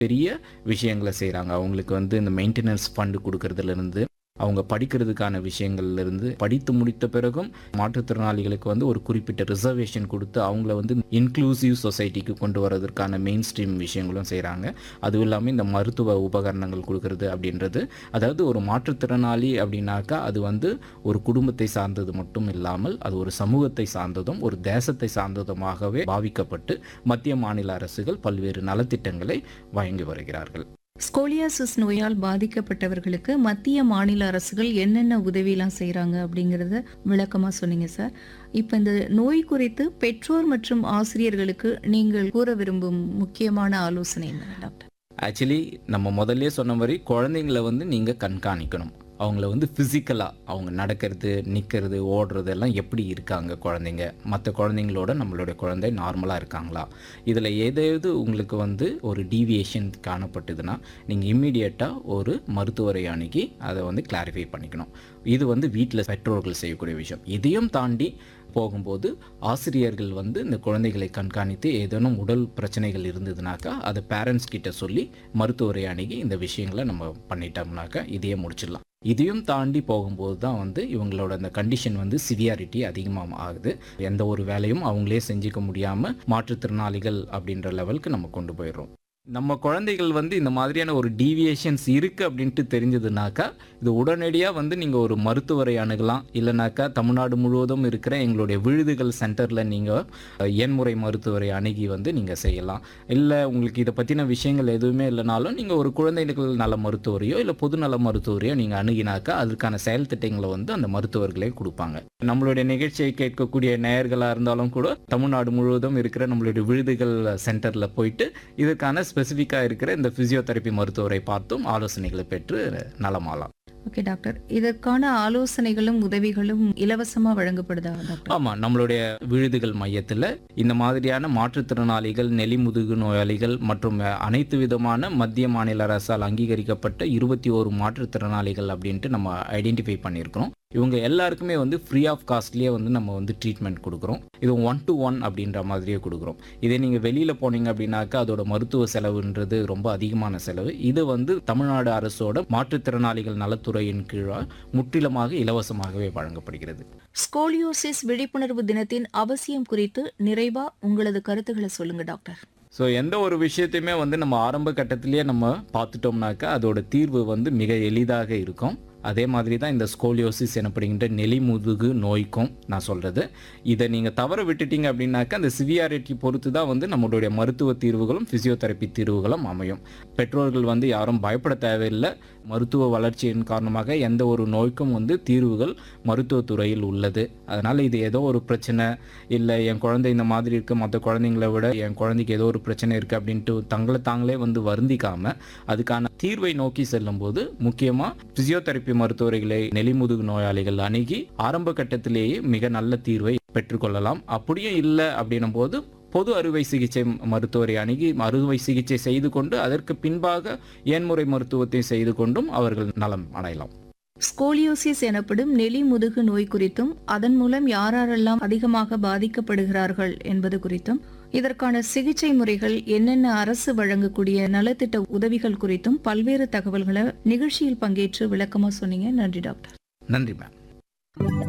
பெரிய விஷயங்களை செய்கிறாங்க அவங்களுக்கு வந்து இந்த மெயின்டெனன்ஸ் ஃபண்டு கொடுக்கறதுலேருந்து அவங்க படிக்கிறதுக்கான விஷயங்கள்ல இருந்து படித்து முடித்த பிறகும் மாற்றுத்திறனாளிகளுக்கு வந்து ஒரு குறிப்பிட்ட ரிசர்வேஷன் கொடுத்து அவங்கள வந்து இன்க்ளூசிவ் சொசைட்டிக்கு கொண்டு வரதற்கான மெயின் ஸ்ட்ரீம் விஷயங்களும் செய்கிறாங்க அதுவும் இல்லாமல் இந்த மருத்துவ உபகரணங்கள் கொடுக்கறது அப்படின்றது அதாவது ஒரு மாற்றுத்திறனாளி அப்படின்னாக்கா அது வந்து ஒரு குடும்பத்தை சார்ந்தது மட்டும் இல்லாமல் அது ஒரு சமூகத்தை சார்ந்ததும் ஒரு தேசத்தை சார்ந்ததுமாகவே பாவிக்கப்பட்டு மத்திய மாநில அரசுகள் பல்வேறு நலத்திட்டங்களை வழங்கி வருகிறார்கள் ஸ்கோலியாசிஸ் நோயால் பாதிக்கப்பட்டவர்களுக்கு மத்திய மாநில அரசுகள் என்னென்ன உதவிலாம் செய்கிறாங்க அப்படிங்கிறத விளக்கமாக சொன்னீங்க சார் இப்போ இந்த நோய் குறித்து பெற்றோர் மற்றும் ஆசிரியர்களுக்கு நீங்கள் கூற விரும்பும் முக்கியமான ஆலோசனை என்ன டாக்டர் ஆக்சுவலி நம்ம முதல்ல சொன்ன மாதிரி குழந்தைங்களை வந்து நீங்கள் கண்காணிக்கணும் அவங்கள வந்து ஃபிசிக்கலாக அவங்க நடக்கிறது நிற்கிறது ஓடுறது எல்லாம் எப்படி இருக்காங்க குழந்தைங்க மற்ற குழந்தைங்களோட நம்மளுடைய குழந்தை நார்மலாக இருக்காங்களா இதில் ஏதாவது உங்களுக்கு வந்து ஒரு டீவியேஷன் காணப்பட்டதுன்னா நீங்கள் இம்மிடியட்டாக ஒரு மருத்துவரை அணுகி அதை வந்து கிளாரிஃபை பண்ணிக்கணும் இது வந்து வீட்டில் பெற்றோர்கள் செய்யக்கூடிய விஷயம் இதையும் தாண்டி போகும்போது ஆசிரியர்கள் வந்து இந்த குழந்தைகளை கண்காணித்து ஏதேனும் உடல் பிரச்சனைகள் இருந்ததுனாக்கா அதை பேரண்ட்ஸ் கிட்ட சொல்லி மருத்துவரை அணுகி இந்த விஷயங்களை நம்ம பண்ணிட்டோம்னாக்கா இதையே முடிச்சிடலாம் இதையும் தாண்டி போகும்போது தான் வந்து இவங்களோட அந்த கண்டிஷன் வந்து சிவியாரிட்டி அதிகமாக ஆகுது எந்த ஒரு வேலையும் அவங்களே செஞ்சுக்க முடியாமல் மாற்றுத்திறனாளிகள் அப்படின்ற லெவலுக்கு நம்ம கொண்டு போயிடுறோம் நம்ம குழந்தைகள் வந்து இந்த மாதிரியான ஒரு டீவியேஷன்ஸ் இருக்குது அப்படின்ட்டு தெரிஞ்சதுனாக்கா இது உடனடியாக வந்து நீங்கள் ஒரு மருத்துவரை அணுகலாம் இல்லைனாக்கா தமிழ்நாடு முழுவதும் இருக்கிற எங்களுடைய விழுதுகள் சென்டரில் நீங்கள் எண்முறை மருத்துவரை அணுகி வந்து நீங்கள் செய்யலாம் இல்லை உங்களுக்கு இதை பற்றின விஷயங்கள் எதுவுமே இல்லைனாலும் நீங்கள் ஒரு குழந்தைகள் நல மருத்துவரையோ இல்லை பொதுநல மருத்துவரையோ நீங்கள் அணுகினாக்கா அதுக்கான செயல் திட்டங்களை வந்து அந்த மருத்துவர்களே கொடுப்பாங்க நம்மளுடைய நிகழ்ச்சியை கேட்கக்கூடிய நேயர்களாக இருந்தாலும் கூட தமிழ்நாடு முழுவதும் இருக்கிற நம்மளுடைய விழுதுகள் சென்டரில் போயிட்டு இதற்கான ஸ்பெசிஃபிக்காக இருக்கிற இந்த ஃபிசியோதெரப்பி மருத்துவரை பார்த்தும் ஆலோசனைகளை பெற்று நலமாலாம் ஓகே டாக்டர் இதற்கான ஆலோசனைகளும் உதவிகளும் இலவசமாக வழங்கப்படுதா டாக்டர் ஆமாம் நம்மளுடைய விழுதுகள் மையத்தில் இந்த மாதிரியான மாற்றுத்திறனாளிகள் நெலிமுதுகு நோயாளிகள் மற்றும் அனைத்து விதமான மத்திய மாநில அரசால் அங்கீகரிக்கப்பட்ட இருபத்தி ஓரு மாற்றுத்திறனாளிகள் அப்படின்ட்டு நம்ம ஐடென்டிஃபை பண்ணியிருக்கிறோம் இவங்க எல்லாருக்குமே வந்து ஃப்ரீ ஆஃப் காஸ்ட்லேயே வந்து நம்ம வந்து ட்ரீட்மெண்ட் கொடுக்குறோம் இது ஒன் டு ஒன் அப்படின்ற மாதிரியே கொடுக்குறோம் இதே நீங்கள் வெளியில் போனீங்க அப்படின்னாக்கா அதோட மருத்துவ செலவுன்றது ரொம்ப அதிகமான செலவு இது வந்து தமிழ்நாடு அரசோட மாற்றுத்திறனாளிகள் நலத்துறையின் கீழாக முற்றிலுமாக இலவசமாகவே வழங்கப்படுகிறது ஸ்கோலியோசிஸ் விழிப்புணர்வு தினத்தின் அவசியம் குறித்து நிறைவா உங்களது கருத்துக்களை சொல்லுங்க டாக்டர் ஸோ எந்த ஒரு விஷயத்தையுமே வந்து நம்ம ஆரம்ப கட்டத்திலேயே நம்ம பார்த்துட்டோம்னாக்கா அதோட தீர்வு வந்து மிக எளிதாக இருக்கும் அதே மாதிரி தான் இந்த ஸ்கோலியோசிஸ் எனப்படுகின்ற நெலிமுதுகு நோய்க்கும் நான் சொல்கிறது இதை நீங்கள் தவற விட்டுட்டீங்க அப்படின்னாக்கா அந்த சிவியாரிட்டி பொறுத்து தான் வந்து நம்மளுடைய மருத்துவ தீர்வுகளும் ஃபிசியோதெரப்பி தீர்வுகளும் அமையும் பெற்றோர்கள் வந்து யாரும் பயப்பட தேவையில்லை மருத்துவ வளர்ச்சியின் காரணமாக எந்த ஒரு நோய்க்கும் வந்து தீர்வுகள் மருத்துவத்துறையில் உள்ளது அதனால் இது ஏதோ ஒரு பிரச்சனை இல்லை என் குழந்தை இந்த மாதிரி இருக்க மற்ற குழந்தைங்கள விட என் குழந்தைக்கு ஏதோ ஒரு பிரச்சனை இருக்குது அப்படின்ட்டு தங்களை தாங்களே வந்து வருந்திக்காமல் அதுக்கான தீர்வை நோக்கி செல்லும்போது முக்கியமாக ஃபிசியோதெரப்பி மருத்துவர்களை நெலிமுதுகு நோயாளிகள் அணுகி ஆரம்ப கட்டத்திலேயே மிக நல்ல தீர்வை பெற்றுக்கொள்ளலாம் அப்படியும் இல்லை அப்படின்னும் போது பொது அறுவை சிகிச்சை மருத்துவரை அணுகி அறுவை சிகிச்சை செய்து கொண்டு அதற்கு பின்பாக ஏன்முறை மருத்துவத்தை செய்து கொண்டும் அவர்கள் நலம் அடையலாம் ஸ்கோலியோசிஸ் எனப்படும் நெலி முதுகு நோய் குறித்தும் அதன் மூலம் யாரெல்லாம் அதிகமாக பாதிக்கப்படுகிறார்கள் என்பது குறித்தும் இதற்கான சிகிச்சை முறைகள் என்னென்ன அரசு வழங்கக்கூடிய நலத்திட்ட உதவிகள் குறித்தும் பல்வேறு தகவல்களை நிகழ்ச்சியில் பங்கேற்று விளக்கமா சொன்னீங்க நன்றி டாக்டர் நன்றி மேம்